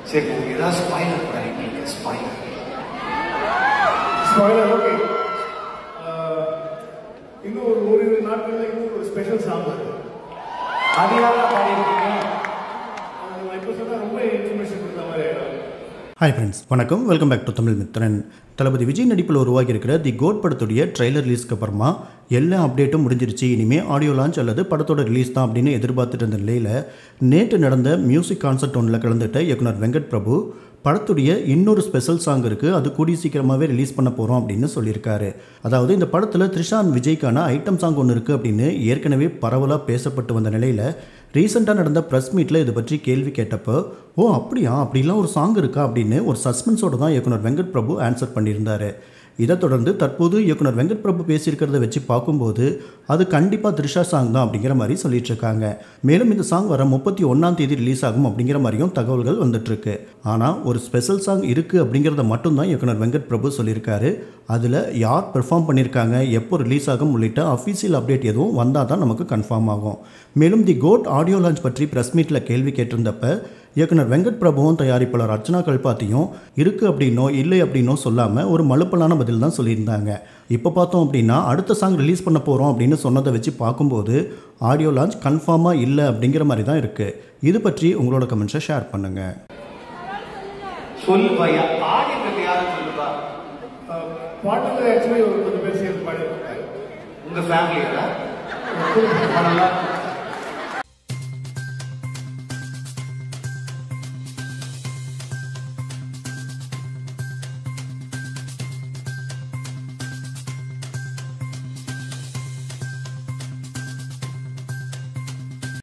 சரி ஏதாவது ஸ்பாயிலர் கூட எங்களுக்கு ஸ்பாயிலர் ஸ்பாயிலர் ஓகே இன்னும் ஒரு ஓரிரு நாட்கள்ல இன்னும் ஒரு ஸ்பெஷல் சாங் வருது அது யாரெல்லாம் பாடியிருக்கீங்க அது நான் இப்போ சொன்னா ரொம்ப இன்ஃபர்மேஷன் கொடுத்த மாதிரி ஆயிடும். ஹாய் ஃப்ரெண்ட்ஸ் வணக்கம் welcome back to Tamil Mithran Thalapathy Vijay நடிப்பில் உருவாகி இருக்கிற தி கோட் படத்துடைய ட்ரெய்லர் ரிலீஸ்க்கு அப்புறமா எல்லா அப்டேட்டும் முடிஞ்சிருச்சு இனிமேல் ஆடியோ லான்ச் அல்லது படத்தோட ரிலீஸ் தான் அப்படின்னு எதிர்பார்த்துட்டு இருந்த நிலையில் நேற்று நடந்த மியூசிக் கான்சர்ட் ஒன்றில் கலந்துட்ட இயக்குனர் வெங்கட் பிரபு படத்துடைய இன்னொரு ஸ்பெஷல் சாங் இருக்குது அது கூடிய சீக்கிரமாகவே ரிலீஸ் பண்ண போகிறோம் அப்படின்னு சொல்லியிருக்காரு அதாவது இந்த படத்தில் த்ரிஷான் விஜய்க்கான ஐட்டம் சாங் ஒன்று இருக்குது அப்படின்னு ஏற்கனவே பரவலாக பேசப்பட்டு வந்த நிலையில் ரீசெண்டாக நடந்த ப்ரெஸ் மீட்டில் இதை பற்றி கேள்வி கேட்டப்போ ஓ அப்படியா அப்படிலாம் ஒரு சாங் இருக்கா அப்படின்னு ஒரு சஸ்பென்ஸோட தான் இயக்குனர் வெங்கட் பிரபு ஆன்சர் பண்ணியிருந்தாரு இதைத் தொடர்ந்து தற்போது இயக்குனர் வெங்கட் பிரபு பேசியிருக்கிறத வச்சு பார்க்கும்போது அது கண்டிப்பாக த்ரிஷா சாங் தான் அப்படிங்கிற மாதிரி சொல்லிட்டு இருக்காங்க மேலும் இந்த சாங் வர முப்பத்தி ஒன்றாம் தேதி ரிலீஸ் ஆகும் அப்படிங்கிற மாதிரியும் தகவல்கள் வந்துட்டு இருக்கு ஆனால் ஒரு ஸ்பெஷல் சாங் இருக்குது அப்படிங்கிறத மட்டும்தான் இயக்குனர் வெங்கட் பிரபு சொல்லியிருக்காரு அதில் யார் பெர்ஃபார்ம் பண்ணியிருக்காங்க எப்போ ரிலீஸ் ஆகும் உள்ளிட்ட அஃபீஷியல் அப்டேட் எதுவும் வந்தால் தான் நமக்கு கன்ஃபார்ம் ஆகும் மேலும் தி கோட் ஆடியோ லான்ச் பற்றி ப்ரெஸ் மீட்டில் கேள்வி கேட்டிருந்தப்ப இயக்குனர் வெங்கட் பிரபுவும் தயாரிப்பாளர் அர்ச்சனா கல்பாத்தியும் இருக்கு அப்படின்னோ இல்லை அப்படின்னோ சொல்லாமல் ஒரு மலுப்பலான பதில் தான் சொல்லியிருந்தாங்க இப்போ பார்த்தோம் அப்படின்னா அடுத்த சாங் ரிலீஸ் பண்ண போகிறோம் அப்படின்னு சொன்னதை வச்சு பார்க்கும்போது ஆடியோ லான்ச் கன்ஃபார்மாக இல்லை அப்படிங்கிற மாதிரி தான் இருக்குது இது பற்றி உங்களோட கமெண்ட்ஸை ஷேர் பண்ணுங்கள் சொல்லு பையா பாடிக்கிறது யாரும் சொல்லுப்பா அஹ், பாட்டுல ஆக்சுவலி ஒரு கொஞ்சம் பேர் சேர்ந்து பாடியிருக்காங்க உங்க ஃபேமிலியோட ஒரு நல்லா